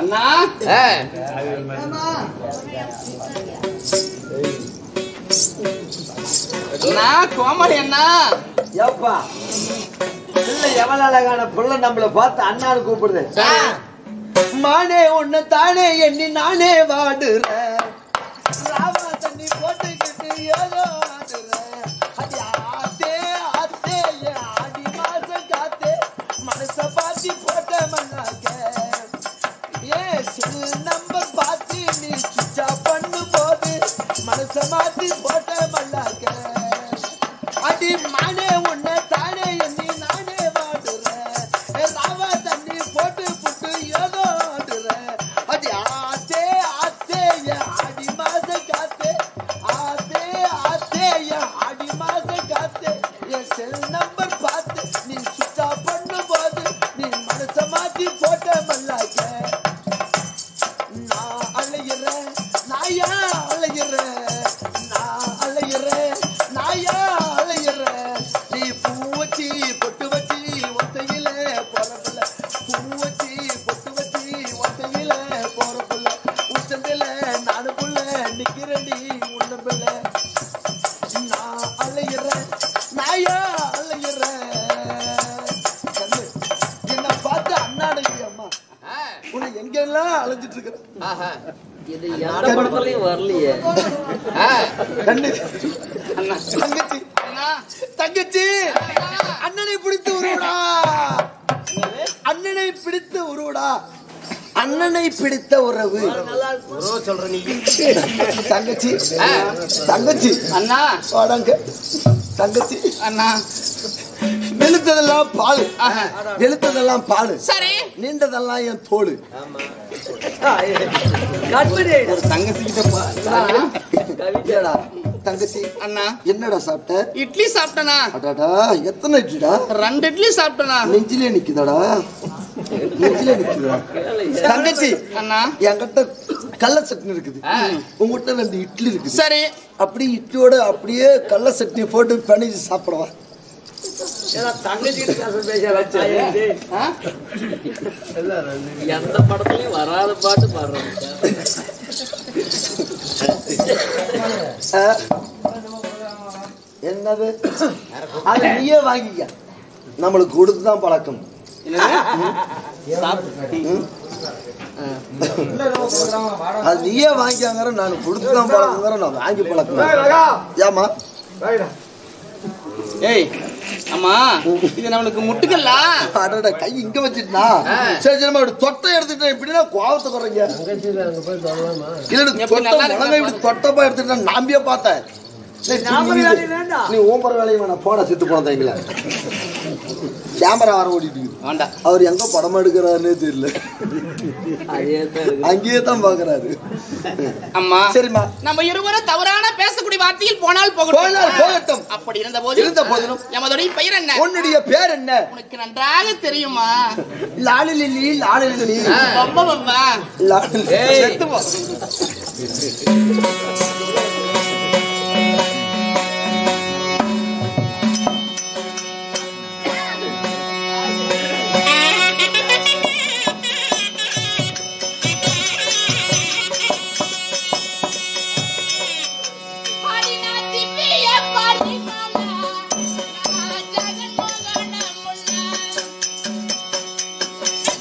அண்ணா ஆ, அண்ணா கோமடி அண்ணா ஏப்பா பிள்ளை எவ்வளவு அழகான பிள்ளை நம்மள பார்த்து அண்ணான்னு கூப்பிடுது மானே உன்னை தானே எண்ணி நானே வாடுறேன் ராவா தண்ணி போட்டுக்கிட்டு ஏதோ ஆடுறேன் அடி ஆத்தே ஆத்தே என் ஆடி மாசம் காத்தே மனச பாத்தி போட்ட மண்ணாக்க ஏன் சிறு நம்பர் பார்த்து நீ சுவிட்சா பண்ணும் போது மனச மாத்தி போட்ட மண்ணாக்க அடி மானே உன்னை தானே எண்ணி நானே வாடுறேன் ஏ ராவா தண்ணி போட்டு புட்டு ஏதோ ஆடுறேன் அடி ஆத்தே ஆத்தே என் ஆடி மாச காத்தே ஆத்தே ஆத்தே என் ஆடி மாச காத்தே என் செல் நம்பர் பார்த்து நீ சுத்தா பண்ணும் போது நீ மனச மாத்தி போட்ட மல்லாக்க நான் அலையிறேன் நாயா அலையிறேன் நான் அலையிறேன் நாயா அலையிறேன் நீ பூ வச்சு பொட்டு வச்சு ஒத்தையில போறதில்ல பூ வச்சு பொட்டு வச்சு ஒத்தையில போறதில்ல உச்சந்தில நானு புள்ள நிக்கிறேன்டி உன்ன பிள்ளை நான் அலையிறேன் நாயா அலையிறேன் கண்ணு, என்னை பார்த்து அண்ணாடி அம்மா ஆ, உன்னை எங்கெல்லாம் அலைஞ்சிட்டு இருக்கிற ஆஹா. இது எந்த படத்துலயும் வரலையே ஆ, கண்ணு அண்ணா தங்கச்சி அண்ணா தங்கச்சி அண்ணனை பிடித்து உருவடா அண்ணனை பிடித்து உருவடா அண்ணனை பிடித்த உறவு தங்கச்சி தங்கச்சி அண்ணா வாடாங்க தங்கச்சி அண்ணா வெளுத்ததெல்லாம் பால் ஆஹா. வெளுத்ததெல்லாம் பால் சரி நீண்டதெல்லாம் என் தோடு ஒரு தங்கச்சி கிட்ட பா ஏடா, தங்கச்சி அண்ணா என்னடா சாப்பிட்ட இட்லி சாப்பிட்டனா அடாடா எத்தனை இட்லிடா ரெண்டு இட்லி சாப்பிட்டனா நெஞ்சிலே நிக்குதாடா நெஞ்சிலே நிக்குதா தங்கச்சி அண்ணா என்கிட்ட கடல சட்னி இருக்குது ஆ. உங்ககிட்ட ரெண்டு இட்லி இருக்குது சரி அப்படி இட்லியோட அப்படியே கடல சட்னி போட்டு பிணைஞ்சு சாப்பிடவா ஆ? எந்த படத்துலயும் வராத பாட்டு பாடுறோம் ஆ? என்னது அது நீயே வாங்கிக்க நம்மளுக்கு கொடுத்துதான் பழக்கம் ம்? அது நீயே வாங்கிக்காங்கிற நான் கொடுத்துதான் பழக்கங்கிற நான் வாங்கி பழக்கம் ஏமா ஏய் அம்மா இது நம்மளுக்கு முட்டுக்கல்லா அடடா கை இங்க வச்சிட்டா சரி சரி நம்ம இப்படி தொட்டை எடுத்துட்டேன் இப்படின்னா கோவத்தை குறைங்க இல்ல எப்படி தொட்ட நல்லா இருக்கா முழங்கை இப்படி தொட்டப்பா எடுத்துட்டா நாம்பியே பார்த்தேன் சரி, நீ- நீ ஓம்பர வேலையும் வேணாம் போன செத்து போனதைங்களா கேமரா வர ஓடிட்டு இருக்குது. வேண்டாம் அவர் எங்க படம் எடுக்கிறாருன்னே தெரியல அதே தான் இருக்கு அங்கேயே தான் பாக்குறாரு அம்மா சரிம்மா நம்ம இருவரும் தவறான பேசக்கூடிய வார்த்தையில் போனால் போகட்டும் போனால் போகட்டும். அப்படி இருந்த போது இருந்த போதிலும். எமதுடைய பெயர் என்ன உன்னுடைய பேர் என்ன உனக்கு நன்றாக தெரியுமா லாலி லில்லி லாலி லில்லி ரொம்ப ரொம்ப லாலி செத்து போ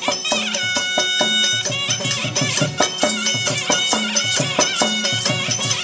ஜகன்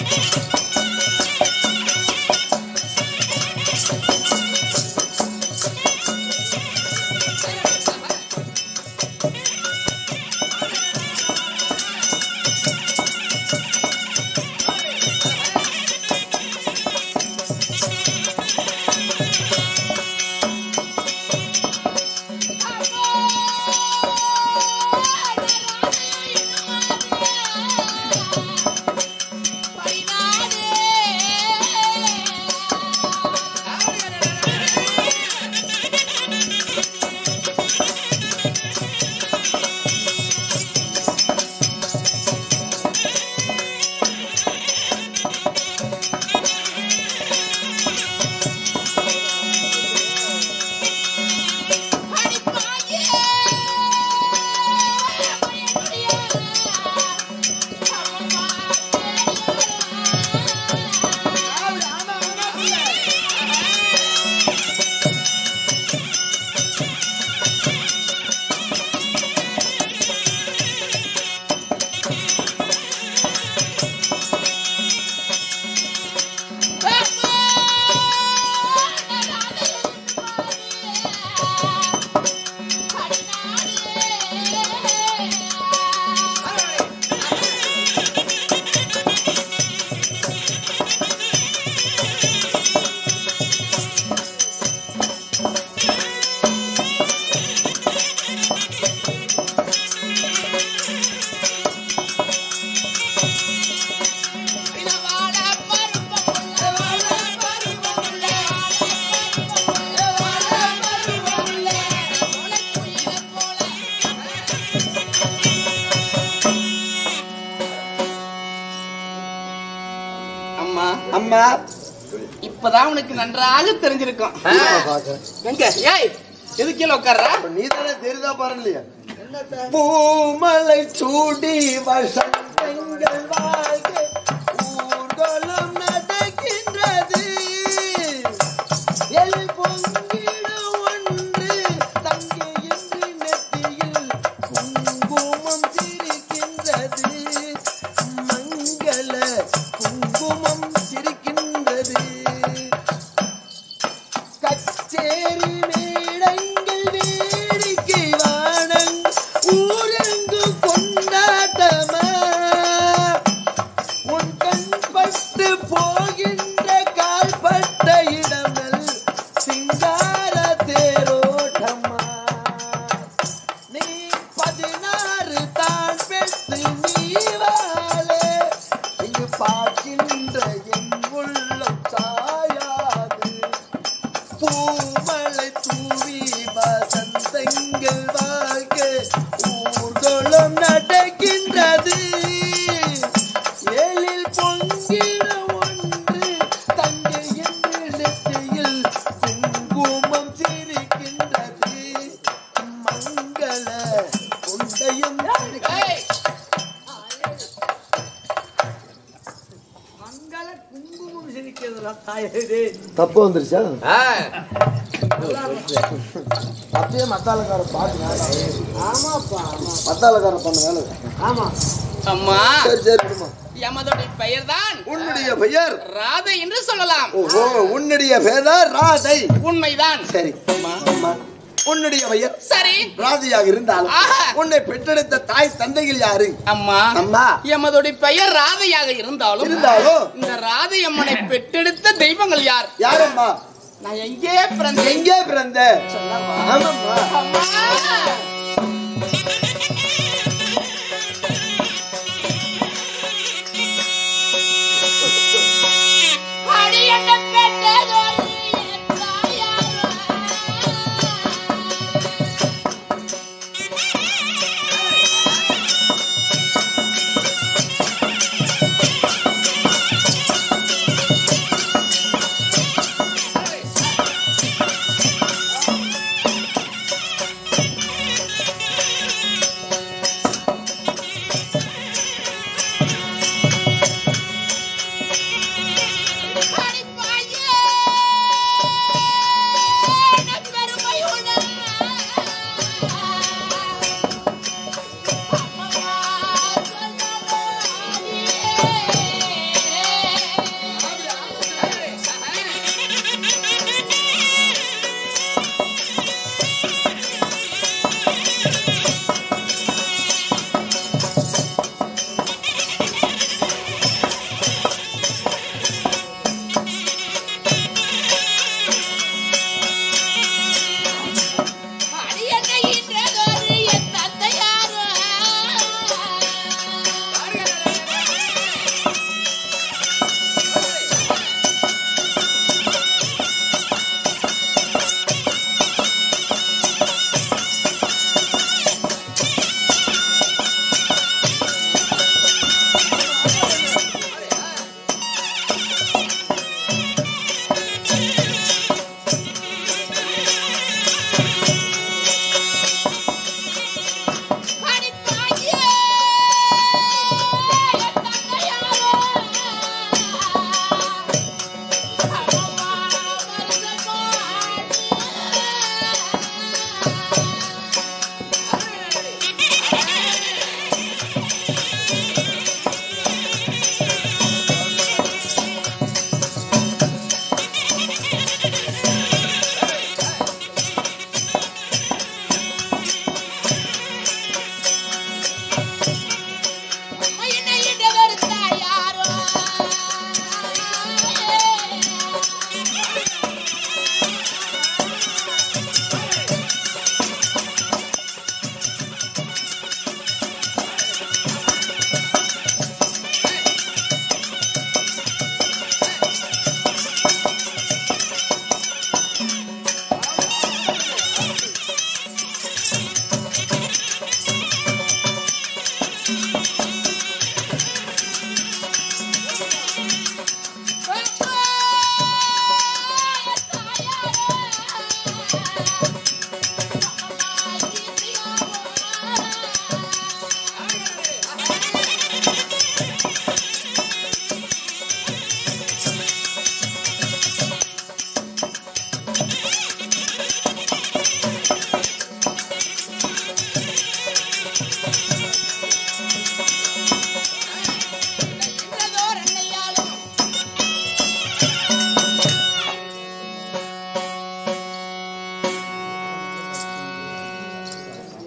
என்னம்மா இப்பதான் உனக்கு நன்றாக தெரிஞ்சிருக்கும் பாக்குறேன் எங்க ஏய் எது கீழே உட்கார்றா நீ தானே தெரியுதா பாருங்க பூமலை சூடி வசந்தங்கள் வாழ்க்கை ஊர்வலம் நடக்கின்றது எல் பொங்கிட ஒன்று தங்கே என்று நெத்தியில் குங்குமம் சிரிக்கின்றது மங்கள குங்குமம் சிரிக்கின்றது கச்சேரி மேடங்கள் வேடிக்கை வாணங் ஊரெங்கு கொண்டாட்டமா உன் கண் பட்டு போகின்ற கால்பட்ட இடங்கள் சிங்கார தேரோட்டமா நீ பதினாறு தான் பெற்று நீ வாழே இங்கு பார்க்கின்ற என் உள்ளம் சாயாது பூமலை தூவி வசந்தங்கள் வாழ்க ஊர்வலம் நடக்கின்றது ஏழில் பொங்கிட ஒன்று தங்கை என்று நெற்றியில் குங்குமம் சிரிக்கின்றது மங்கள கொண்டையும் ஏய் மங்கள குங்குமம் சிரிக்கிறதுடா தாயே தப்பு வந்துருச்சா ஆ அப்பயே மத்தாலக்கார பாட்டு ஆமாப்பா மத்தாலக்கார பண்ண வேலை ஆமா அம்மா சரி சரி விடுமா. எமதுடைய பெயர்தான் உன்னுடைய பெயர் ராதை என்று சொல்லலாம் ஓஹோ உன்னுடைய பெயர் ராதை உண்மைதான் சரி அம்மா. உன்னுடைய பெயர் சரி ராதையாக இருந்தாலும் ஆஹா. உன்னை பெற்றெடுத்த தாய் தந்தைகள் யாரு அம்மா அம்மா எமதுடைய பெயர் ராதையாக இருந்தாலும் இருந்தாலும் இந்த ராதை அம்மனை பெற்றெடுத்த தெய்வங்கள் யார் யாரம்மா நான் எங்கே பிறந்தேன் எங்கே பிறந்த ஆமாம்மா அம்மா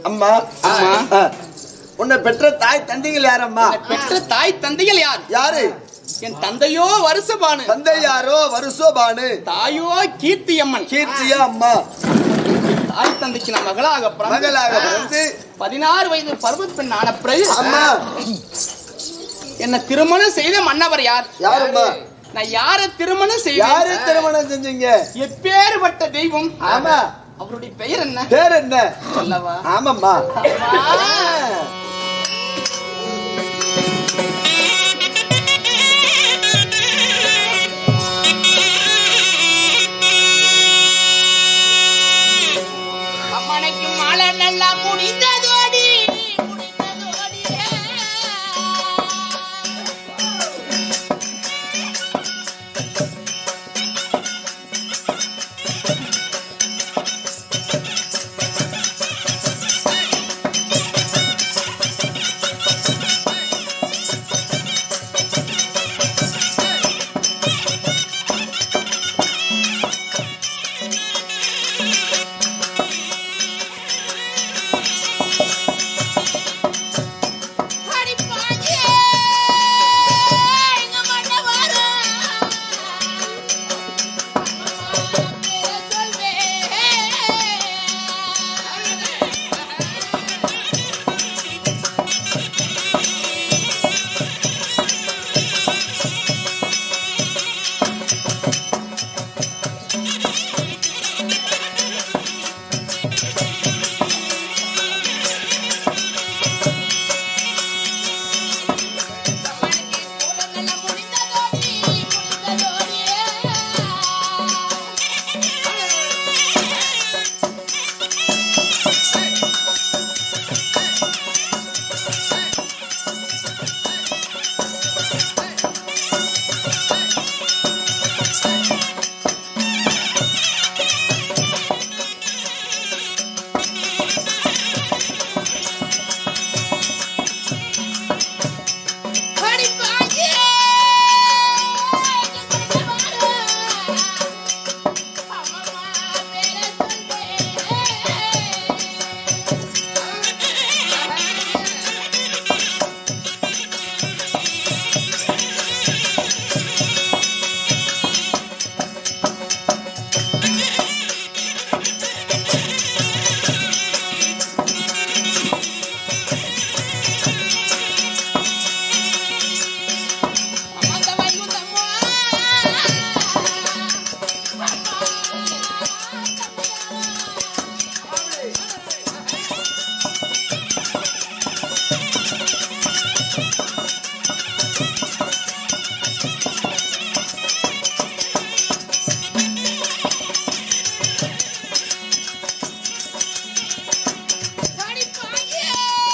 அம்மா அம்மா. ஆ. உன்னை பெற்ற தாய் தந்தைகள் யாரம்மா என்னை பெற்ற தாய் தந்தைகள் யார் யாரு என் தந்தையோ வருஷபானு தந்தை யாரோ வருஷோபானு தாயோ கீர்த்தியம்மன் கீர்த்தியா அம்மா தாய் தந்தைக்கு நான் மகளாக பிறந்து, மகளாக பிறந்து பதினாறு வயது பருவ பெண் ஆன பிறகு அம்மா என்ன திருமணம் செய்த மன்னவர் யார் யாரம்மா நான் யார திருமணம் யாரு செய்தேன் திருமணம் செஞ்சீங்க எப்பேறுபட்ட தெய்வம் ஆமா அவருடைய பெயர் என்ன பேர் என்ன சொல்லவா ஆமாம்மா அம்மனைக்கும் மாலை நல்லா முடிந்ததோடி முடிந்ததோடி அடிப்பாயே எங்க மன்னவாரா அடிப்பாயே எங்க மன்னவாரா அம்மா பேர அமர்ந்த வைகுந்தம்மா அடிப்பாயே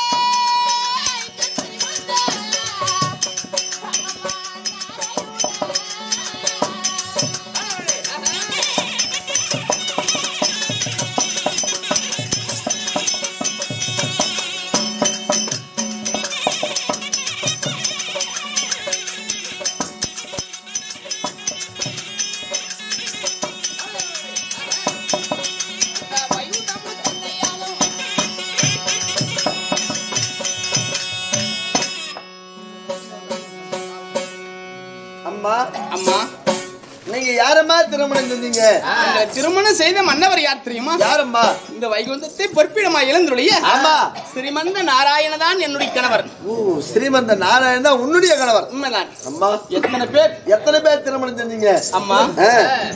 அம்மா அம்மா நீங்க யாரம்மா திருமணம் செஞ்சீங்க இந்த திருமணம் செய்த மன்னவர் யார் தெரியுமா யாரம்மா இந்த வைகுந்தத்தை பொற்பிடமா இழந்துடைய ஆமா. ஸ்ரீமந்த நாராயண தான் என்னுடைய கணவர் ஓ ஸ்ரீமந்த நாராயணன் தான் உன்னுடைய கணவர் உண்மைதான் அம்மா எத்தனை பேர் எத்தனை பேர் திருமணம் செஞ்சீங்க அம்மா ஆ.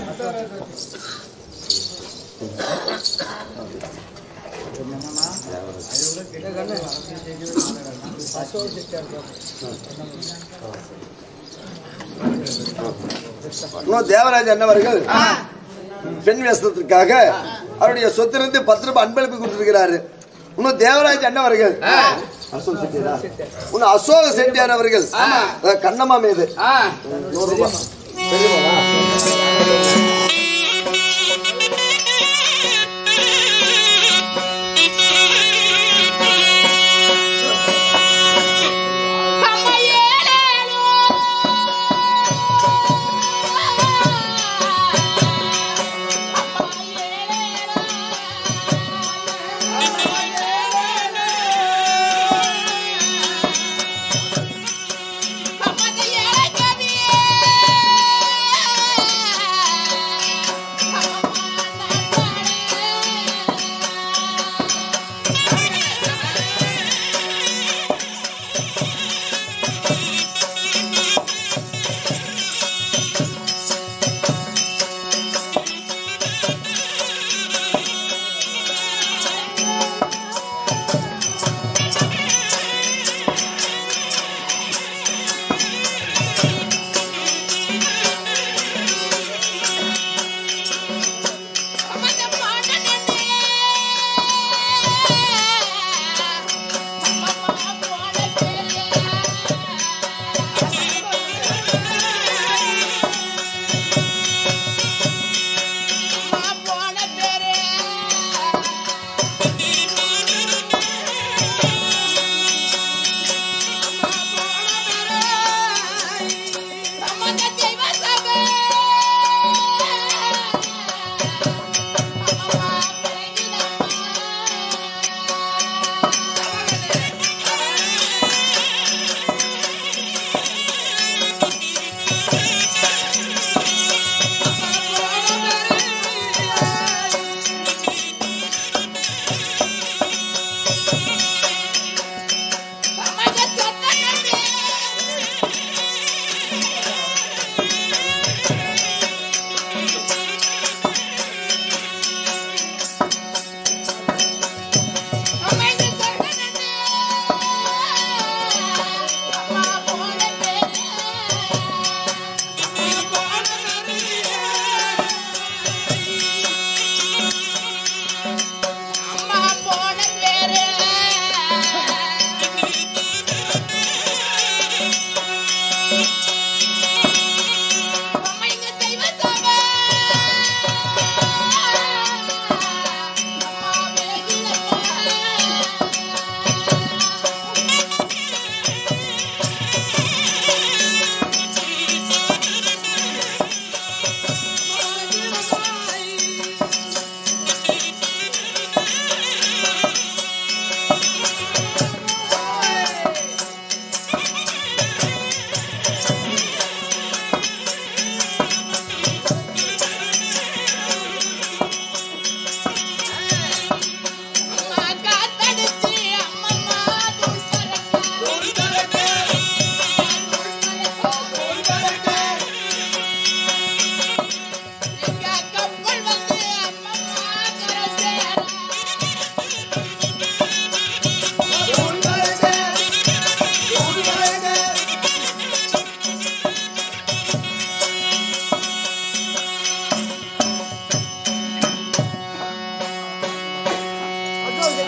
இன்னும் தேவராஜ் அண்ணவர்கள் பெண் வேஷத்திற்காக அவருடைய சொத்திலிருந்து பத்து ரூபாய் அன்பளிப்பு கொடுத்திருக்கிறாரு இன்னும் தேவராஜ் அண்ணவர்கள் அசோக் செட்டியாரா? இன்னும் அசோக செட்டியார் அவர்கள் அஹ், கண்ணம்மா மீது ஆ, நூறு ரூபாய் தெரியுமாவா? அம்மா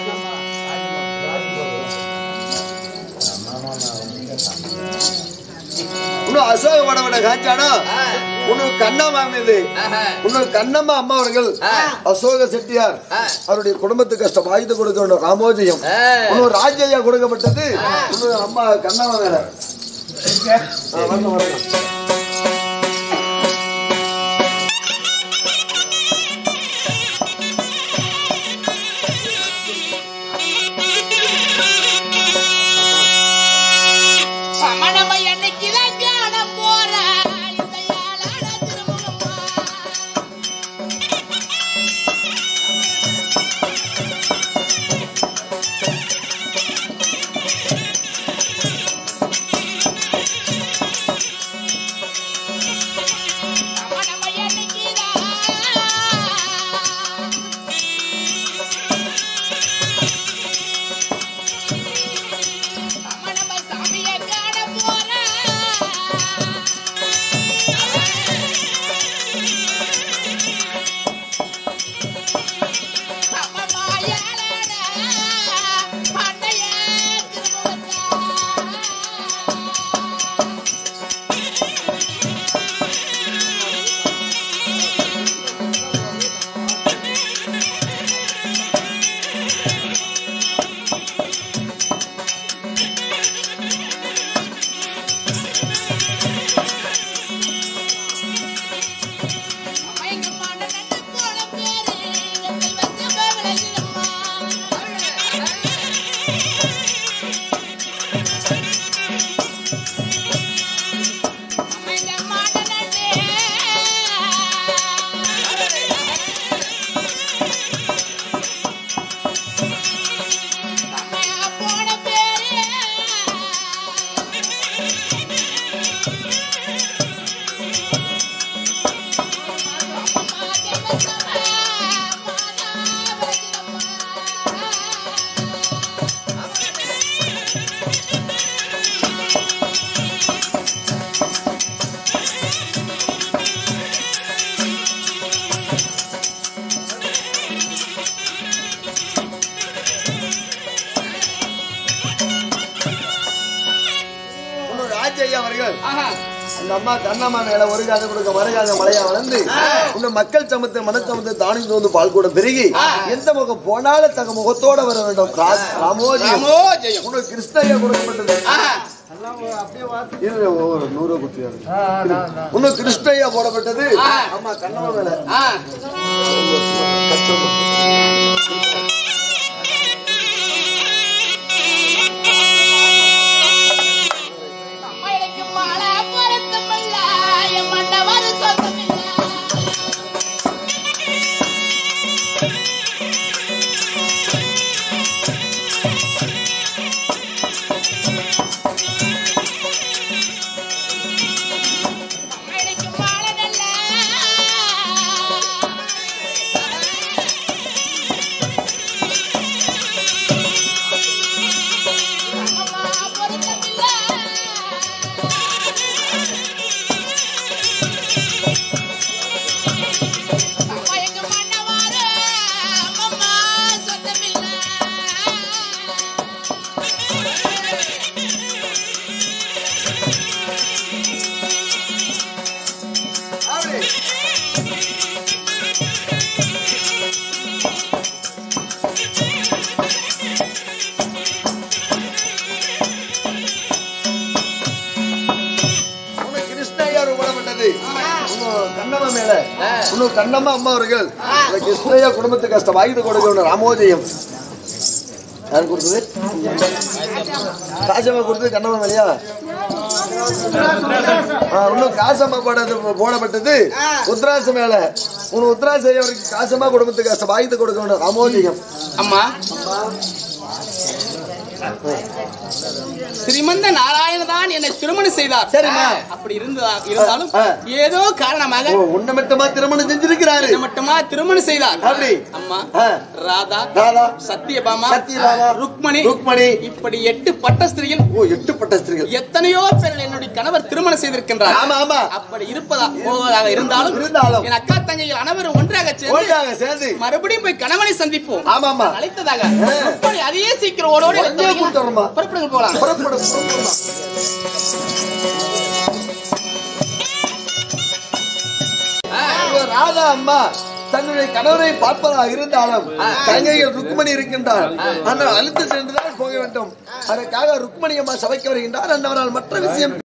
இன்னும் அசோக படப்பட காஞ்சானா இன்னும் கண்ணம்மா மீது இன்னும் கண்ணம்மா அம்மா அவர்கள் அசோக செட்டியார் அவருடைய குடும்பத்துக்கு கஷ்டம் ஆயுத கொடுக்க வேண்டும் ராமோஜயம் இன்னும் ராஜையா கொடுக்கப்பட்டது இன்னும் அம்மா கண்ணம்மா மேல ஆ, வரணும், வரணும். சமணம என்னைக்குதான் காண போற இந்த ஏழான திருமுகமா சமணம என்னைக்குதான் சமணம சாமிய காண போற சமமாயாளன பண்டைய திருமுகத்தா மயக்கமான நண்டு போல பேரு எங்கள் வந்து விளையுதம்மா மயக்கமான நண்டு அம்மையா போன பேரு இன்னும் ராஜையா அவர்கள் அந்த அம்மா கண்ணம்மா மேல ஒரு காதை கொடுக்க மறுகாத மழையா வளர்ந்து இன்னும் மக்கள் சமத்து மனச்சமத்து தானி தோந்து பால் கூட பெருகி எந்த முகம் போனாலும் தங்க முகத்தோட வர வேண்டும் ரா- ராமோஜி ராமோ ஜெயம் இன்னும் கிருஷ்ணய்யா கொடுக்கப்பட்டது ஆஹா. இரு, ஒரு நூறு குட்டியா இருக்கு. இன்னும் கிருஷ்ணய்யா போடப்பட்டது ஆ. அம்மா கண்ணம்மா மேல ஆ. அம்மைக்கு மாலை பொருத்தமில்ல என் மண்டவர் சொந்தமில்ல அம்மைக்கு மாலை நல்ல அம்மா பொருத்தமில்ல அம்மா எங்க மன்னவாரு அம்மா சொந்தமில்ல அப்படி. உனக்கு கிருஷ்ணய்யா போடப்பட்டது இன்னும் கண்ணம்மா மேல இன்னும் கண்ணம்மா அம்மா அவர்கள் இந்த கிருஷ்ணய்யா குடும்பத்துக்கு கஷ்டம் வாய்ந்து கொடுக்க ஒண்ணு ராமோஜயம் யாரு கொடுத்தது காசம்மா கொடுத்தது கண்ணம்மா மேலையா ஆ, இன்னும் காசம்மா போடது போடப்பட்டது உத்ராச மேல உன் உத்ராச அவருக்கு காசம்மா குடும்பத்துக்கு கஷ்டம் வாய்ந்து கொடுக்க ஒண்ணு ராமோஜயம் அம்மா ஸ்ரீமந்த நாராயண தான் என்னை திருமணம் செய்தார் சரிம்மா. அப்படி இருந்தா இருந்தாலும் ஆ. ஏதோ காரணமாக ஓ, உன்னை மட்டுமா திருமணம் செஞ்சிருக்கிறாரு என்னை மட்டுமா திருமணம் செய்தார் அப்படி? அம்மா ஆ. ராதா ராதா சத்தியபாமா சத்தியபாமா, ருக்மணி ருக்மணி. இப்படி எட்டு பட்ட ஸ்திரீகள் ஓ எட்டு பட்ட ஸ்திரீகள் எத்தனையோ பேர்கள் என்னுடைய கணவர் திருமணம் செய்திருக்கின்றார் ஆமா ஆமா அப்படி இருப்பதா போவதாக இருந்தாலும் இருந்தாலும். என் அக்கா தங்கைகள் அனைவரும் ஒன்றாக சேர்ந்து ஓடியாங்க சேர்ந்து மறுபடியும் போய் கணவனை சந்திப்போம் ஆமாமா அழைத்ததாக ருக்மணி அதையே சீக்கிரம் ஓடோடி உடனே கூட்டு வரணுமா? புறப்படுங்க போலாம் புறப்படு, புறப்படுமா. இங்க ராதா அம்மா தன்னுடைய கணவரை பார்ப்பதாக இருந்தாலும் தங்கையில் ருக்மணி இருக்கின்றார் ஆனால் அழுத்து சென்றுதான் போக வேண்டும் அதற்காக ருக்மணி அம்மா சபைக்கு வருகின்றார் அன்னவரால் மற்ற விஷயம்